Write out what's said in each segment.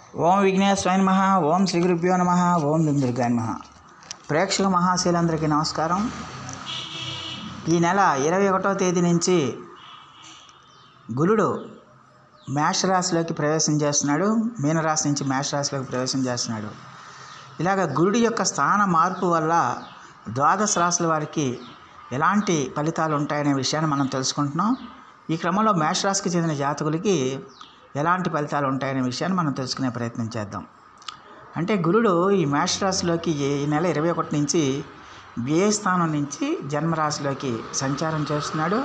ఓం విఘ్నేశ్వరాయ నమ ఓం శ్రీ గురుభ్యో నమ ఓం దుర్గాయ నమ ప్రేక్షక మహాశీలందరికీ నమస్కారం ఈ నెల ఇరవై ఒకటో తేదీ నుంచి గురుడు మేషరాశిలోకి ప్రవేశం చేస్తున్నాడు మీనరాశి నుంచి మేషరాశిలోకి ప్రవేశం చేస్తున్నాడు ఇలాగ గురుడి యొక్క స్థాన మార్పు వల్ల ద్వాదశ రాశుల వారికి ఎలాంటి ఫలితాలు ఉంటాయనే విషయాన్ని మనం తెలుసుకుంటున్నాం ఈ క్రమంలో మేషరాశికి చెందిన జాతకులకి ఎలాంటి ఫలితాలు ఉంటాయనే విషయాన్ని మనం తెలుసుకునే ప్రయత్నం చేద్దాం అంటే గురుడు ఈ మేషరాశిలోకి ఈ నెల ఇరవై ఒకటి నుంచి వ్యయ స్థానం నుంచి జన్మరాశిలోకి సంచారం చేస్తున్నాడు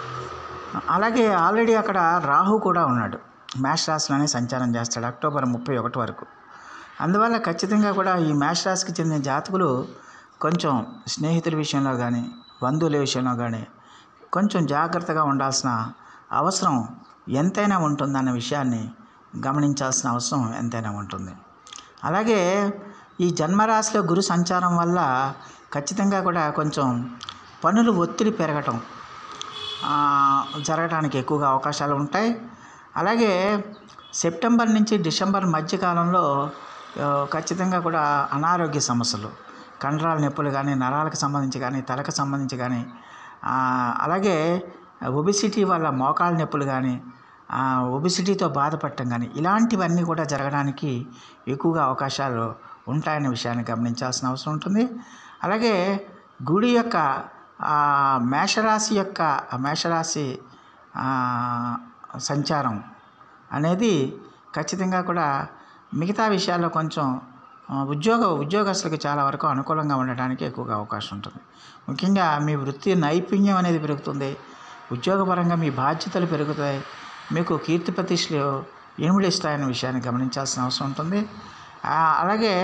అలాగే ఆల్రెడీ అక్కడ రాహు కూడా ఉన్నాడు మేష రాశిలోనే సంచారం చేస్తాడు అక్టోబర్ ముప్పై ఒకటి వరకు అందువల్ల ఖచ్చితంగా కూడా ఈ మేష రాశికి చెందిన జాతకులు కొంచెం స్నేహితుల విషయంలో కానీ బంధువుల విషయంలో కానీ కొంచెం జాగ్రత్తగా ఉండాల్సిన అవసరం ఎంతైనా ఉంటుందన్న విషయాన్ని గమనించాల్సిన అవసరం ఎంతైనా ఉంటుంది అలాగే ఈ జన్మరాశిలో గురు సంచారం వల్ల ఖచ్చితంగా కూడా కొంచెం పనులు ఒత్తిడి పెరగటం ఆ, జరగడానికి ఎక్కువగా అవకాశాలు ఉంటాయి అలాగే సెప్టెంబర్ నుంచి డిసెంబర్ మధ్యకాలంలో ఆ, ఖచ్చితంగా కూడా అనారోగ్య సమస్యలు కండరాల నొప్పులు కానీ నరాలకు సంబంధించి కానీ తలకు సంబంధించి కానీ ఆ, అలాగే ఒబిసిటీ వల్ల మోకాళ్ళ నొప్పులు కానీ ఒబిసిటీతో బాధపడటం కానీ ఇలాంటివన్నీ కూడా జరగడానికి ఎక్కువగా అవకాశాలు ఉంటాయనే విషయాన్ని గమనించాల్సిన అవసరం ఉంటుంది అలాగే గుడి యొక్క ఆ, మేషరాశి యొక్క ఆ మేషరాశి ఆ, సంచారం అనేది ఖచ్చితంగా కూడా మిగతా విషయాల్లో కొంచెం ఆ, ఉద్యోగ ఉద్యోగస్తులకు చాలా వరకు అనుకూలంగా ఉండడానికి ఎక్కువగా అవకాశం ఉంటుంది ముఖ్యంగా మీ వృత్తి నైపుణ్యం అనేది పెరుగుతుంది ఉద్యోగపరంగా మీ బాధ్యతలు పెరుగుతాయి మీకు కీర్తి ప్రతిష్టలు ఇనుముడిస్తాయనే విషయాన్ని గమనించాల్సిన అవసరం ఉంటుంది ఆ, అలాగే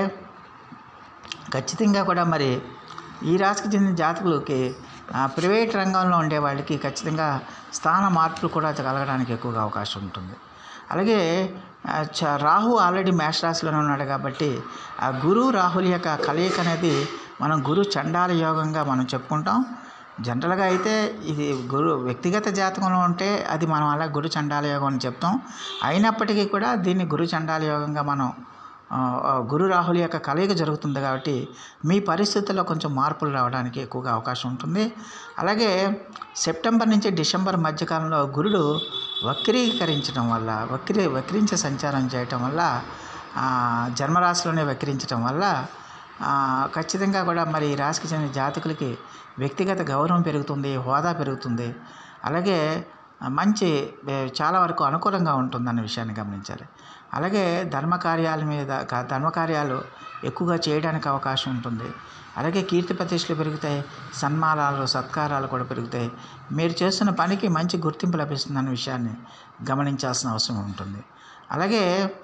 ఖచ్చితంగా కూడా మరి ఈ రాశికి చెందిన జాతకులకి ఆ, ప్రైవేట్ రంగంలో ఉండే వాళ్ళకి ఖచ్చితంగా స్థాన మార్పులు కూడా కలగడానికి ఎక్కువగా అవకాశం ఉంటుంది అలాగే ఆ, చ- రాహు ఆల్రెడీ మేషరాశిలోనే ఉన్నాడు కాబట్టి ఆ గురు రాహుల యొక్క కలయిక అనేది మనం గురు చండాల యోగంగా మనం చెప్పుకుంటాం జనరల్గా అయితే ఇది గురు వ్యక్తిగత జాతకంలో ఉంటే అది మనం అలా గురు చండాల యోగం అని చెప్తాం అయినప్పటికీ కూడా దీన్ని గురు చండాల యోగంగా మనం ఆ, ఆ, గురు రాహుల యొక్క కలయిక జరుగుతుంది కాబట్టి మీ పరిస్థితుల్లో కొంచెం మార్పులు రావడానికి ఎక్కువగా అవకాశం ఉంటుంది అలాగే సెప్టెంబర్ నుంచి డిసెంబర్ మధ్యకాలంలో గురుడు వక్రీకరించడం వల్ల వక్రీ వక్రించే సంచారం చేయటం వల్ల ఆ, జన్మరాశిలోనే వక్రించడం వల్ల ఆ, ఖచ్చితంగా కూడా మరి ఈ రాశికి చెందిన జాతకులకి వ్యక్తిగత గౌరవం పెరుగుతుంది హోదా పెరుగుతుంది అలాగే ఆ, మంచి ఏ, చాలా వరకు అనుకూలంగా ఉంటుందన్న విషయాన్ని గమనించాలి అలాగే ధర్మకార్యాల మీద క- ధర్మకార్యాలు ఎక్కువగా చేయడానికి అవకాశం ఉంటుంది అలాగే కీర్తి ప్రతిష్టలు పెరుగుతాయి సన్మానాలు సత్కారాలు కూడా పెరుగుతాయి మీరు చేస్తున్న పనికి మంచి గుర్తింపు లభిస్తుందన్న విషయాన్ని గమనించాల్సిన అవసరం ఉంటుంది అలాగే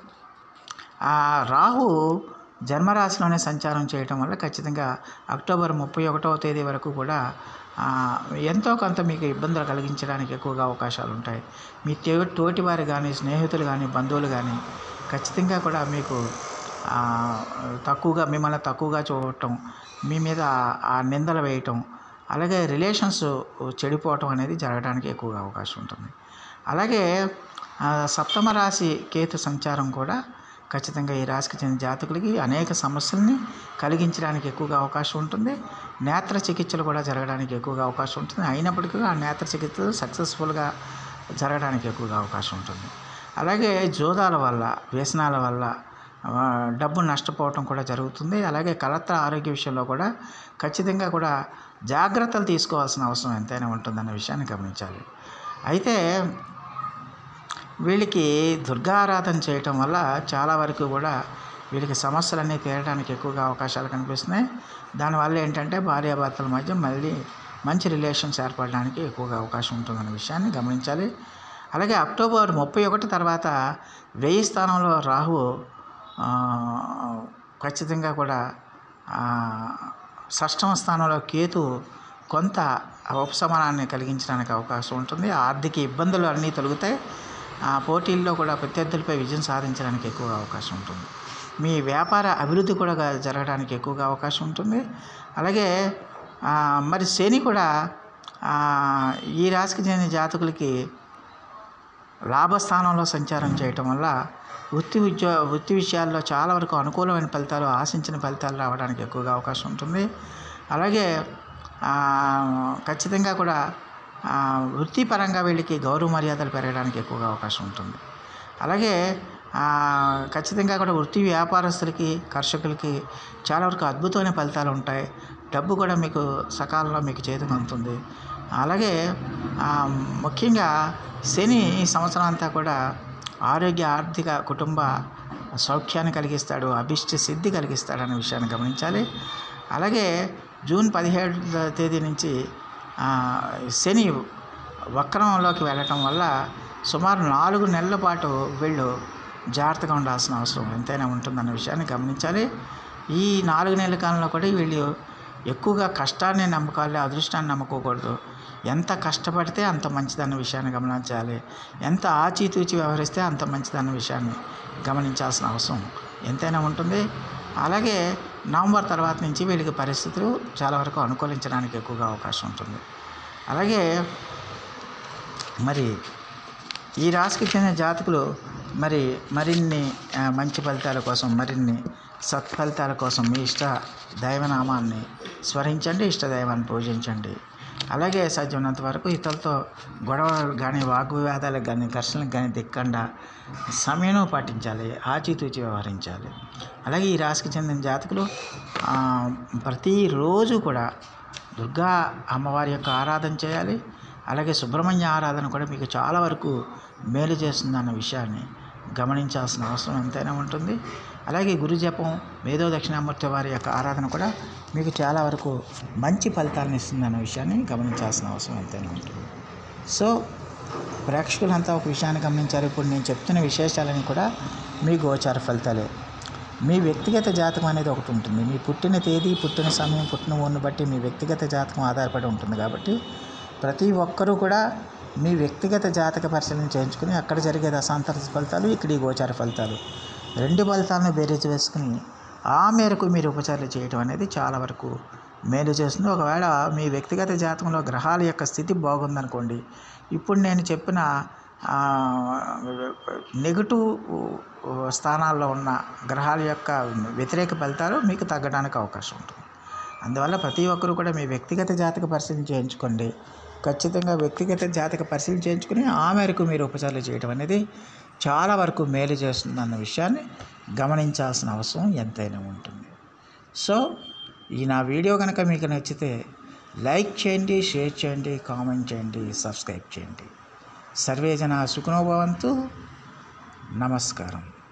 ఆ రాహు జన్మరాశిలోనే సంచారం చేయటం వల్ల ఖచ్చితంగా అక్టోబర్ ముప్పై ఒకటవ తేదీ వరకు కూడా ఆ, ఎంతో కొంత మీకు ఇబ్బందులు కలిగించడానికి ఎక్కువగా అవకాశాలు ఉంటాయి మీ తో తోటివారు కానీ స్నేహితులు కానీ బంధువులు కానీ ఖచ్చితంగా కూడా మీకు ఆ, తక్కువగా మిమ్మల్ని తక్కువగా చూడటం మీ మీద ఆ నిందలు వేయటం అలాగే రిలేషన్స్ చెడిపోవటం అనేది జరగడానికి ఎక్కువగా అవకాశం ఉంటుంది అలాగే ఆ, సప్తమ రాశి కేతు సంచారం కూడా ఖచ్చితంగా ఈ రాశికి చెందిన జాతకులకి అనేక సమస్యల్ని కలిగించడానికి ఎక్కువగా అవకాశం ఉంటుంది నేత్ర చికిత్సలు కూడా జరగడానికి ఎక్కువగా అవకాశం ఉంటుంది అయినప్పటికీ ఆ నేత్ర చికిత్సలు సక్సెస్ఫుల్గా జరగడానికి ఎక్కువగా అవకాశం ఉంటుంది అలాగే జోదాల వల్ల వ్యసనాల వల్ల ఆ, డబ్బు నష్టపోవటం కూడా జరుగుతుంది అలాగే కలత్ర ఆరోగ్య విషయంలో కూడా ఖచ్చితంగా కూడా జాగ్రత్తలు తీసుకోవాల్సిన అవసరం ఎంతైనా ఉంటుందన్న విషయాన్ని గమనించాలి అయితే వీళ్ళకి దుర్గారాధన చేయటం వల్ల చాలా వరకు కూడా వీళ్ళకి సమస్యలన్నీ తీరడానికి ఎక్కువగా అవకాశాలు కనిపిస్తున్నాయి దానివల్ల ఏంటంటే భార్యాభర్తల మధ్య మళ్ళీ మంచి రిలేషన్స్ ఏర్పడడానికి ఎక్కువగా అవకాశం ఉంటుందన్న విషయాన్ని గమనించాలి అలాగే అక్టోబర్ ముప్పై ఒకటి తర్వాత వెయ్యి స్థానంలో రాహు ఆ, ఖచ్చితంగా కూడా ఆ, షష్టమ స్థానంలో కేతు కొంత ఉపశమనాన్ని కలిగించడానికి అవకాశం ఉంటుంది ఆర్థిక ఇబ్బందులు అన్నీ తొలగుతాయి ఆ పోటీల్లో కూడా ప్రత్యర్థులపై విజయం సాధించడానికి ఎక్కువగా అవకాశం ఉంటుంది మీ వ్యాపార అభివృద్ధి కూడా గా- జరగడానికి ఎక్కువగా అవకాశం ఉంటుంది అలాగే ఆ, మరి శని కూడా ఆ, ఈ రాశికి చెందిన జాతకులకి లాభస్థానంలో సంచారం చేయటం వల్ల వృత్తి ఉద్యో వృత్తి విషయాల్లో చాలా వరకు అనుకూలమైన ఫలితాలు ఆశించిన ఫలితాలు రావడానికి ఎక్కువగా అవకాశం ఉంటుంది అలాగే ఆ, ఖచ్చితంగా కూడా ఆ, వృత్తిపరంగా వీళ్ళకి గౌరవ మర్యాదలు పెరగడానికి ఎక్కువగా అవకాశం ఉంటుంది అలాగే ఆ, ఖచ్చితంగా కూడా వృత్తి వ్యాపారస్తులకి కర్షకులకి చాలా వరకు అద్భుతమైన ఫలితాలు ఉంటాయి డబ్బు కూడా మీకు సకాలంలో మీకు చేతికి అందుతుంది అలాగే ఆ, ముఖ్యంగా శని ఈ సంవత్సరం అంతా కూడా ఆరోగ్య ఆర్థిక కుటుంబ సౌఖ్యాన్ని కలిగిస్తాడు అభిష్ట సిద్ధి కలిగిస్తాడు అనే విషయాన్ని గమనించాలి అలాగే జూన్ పదిహేడు తేదీ నుంచి ఆ, శని వక్రంలోకి వెళ్ళటం వల్ల సుమారు నాలుగు నెలల పాటు వీళ్ళు జాగ్రత్తగా ఉండాల్సిన అవసరం ఎంతైనా ఉంటుందన్న విషయాన్ని గమనించాలి ఈ నాలుగు నెలల కాలంలో కూడా వీళ్ళు ఎక్కువగా కష్టాన్ని నమ్మకాలి అదృష్టాన్ని నమ్ముకోకూడదు ఎంత కష్టపడితే అంత మంచిదన్న విషయాన్ని గమనించాలి ఎంత ఆచితూచి వ్యవహరిస్తే అంత మంచిదన్న విషయాన్ని గమనించాల్సిన అవసరం ఎంతైనా ఉంటుంది అలాగే నవంబర్ తర్వాత నుంచి వీళ్ళకి పరిస్థితులు చాలా వరకు అనుకూలించడానికి ఎక్కువగా అవకాశం ఉంటుంది అలాగే మరి ఈ రాశికి చెందిన జాతకులు మరి మరిన్ని ఆ, మంచి ఫలితాల కోసం మరిన్ని సత్ఫలితాల కోసం మీ ఇష్ట దైవనామాన్ని స్మరించండి ఇష్ట దైవాన్ని పూజించండి అలాగే సాధ్యమైనంత వరకు ఇతరులతో గొడవలు కానీ వాగ్వివాదాలకు కానీ ఘర్షణలకు కానీ దిక్కండా సమయం పాటించాలి ఆచితూచి వ్యవహరించాలి అలాగే ఈ రాశికి చెందిన జాతకులు ఆ, ప్రతిరోజు కూడా దుర్గా అమ్మవారి యొక్క ఆరాధన చేయాలి అలాగే సుబ్రహ్మణ్య ఆరాధన కూడా మీకు చాలా వరకు మేలు చేస్తుందన్న విషయాన్ని గమనించాల్సిన అవసరం ఎంతైనా ఉంటుంది అలాగే గురు జపం మేధో దక్షిణామూర్తి వారి యొక్క ఆరాధన కూడా మీకు చాలా వరకు మంచి ఫలితాలను ఇస్తుందన్న విషయాన్ని గమనించాల్సిన అవసరం ఎంతైనా ఉంటుంది సో ప్రేక్షకులంతా ఒక విషయాన్ని గమనించారు ఇప్పుడు నేను చెప్తున్న విశేషాలని కూడా మీ గోచార ఫలితాలే మీ వ్యక్తిగత జాతకం అనేది ఒకటి ఉంటుంది మీ పుట్టిన తేదీ పుట్టిన సమయం పుట్టిన ఊరిని బట్టి మీ వ్యక్తిగత జాతకం ఆధారపడి ఉంటుంది కాబట్టి ప్రతి ఒక్కరూ కూడా మీ వ్యక్తిగత జాతక పరిశీలన చేయించుకుని అక్కడ జరిగే దశాంతర ఫలితాలు ఇక్కడ ఈ గోచార ఫలితాలు రెండు ఫలితాలను బేరీజ్ వేసుకుని ఆ మేరకు మీరు ఉపచారాలు చేయడం అనేది చాలా వరకు మేలు చేస్తుంది ఒకవేళ మీ వ్యక్తిగత జాతకంలో గ్రహాల యొక్క స్థితి బాగుందనుకోండి ఇప్పుడు నేను చెప్పిన నెగటివ్ స్థానాల్లో ఉన్న గ్రహాల యొక్క వ్యతిరేక ఫలితాలు మీకు తగ్గడానికి అవకాశం ఉంటుంది అందువల్ల ప్రతి ఒక్కరూ కూడా మీ వ్యక్తిగత జాతక పరిశీలన చేయించుకోండి ఖచ్చితంగా వ్యక్తిగత జాతక పరిశీలన చేయించుకుని ఆ మేరకు మీరు ఉపచారాలు చేయడం అనేది చాలా వరకు మేలు చేస్తుంది అన్న విషయాన్ని గమనించాల్సిన అవసరం ఎంతైనా ఉంటుంది సో ఈ నా వీడియో కనుక మీకు నచ్చితే లైక్ చేయండి షేర్ చేయండి కామెంట్ చేయండి సబ్స్క్రైబ్ చేయండి సర్వే జన సుఖనోభవంతు నమస్కారం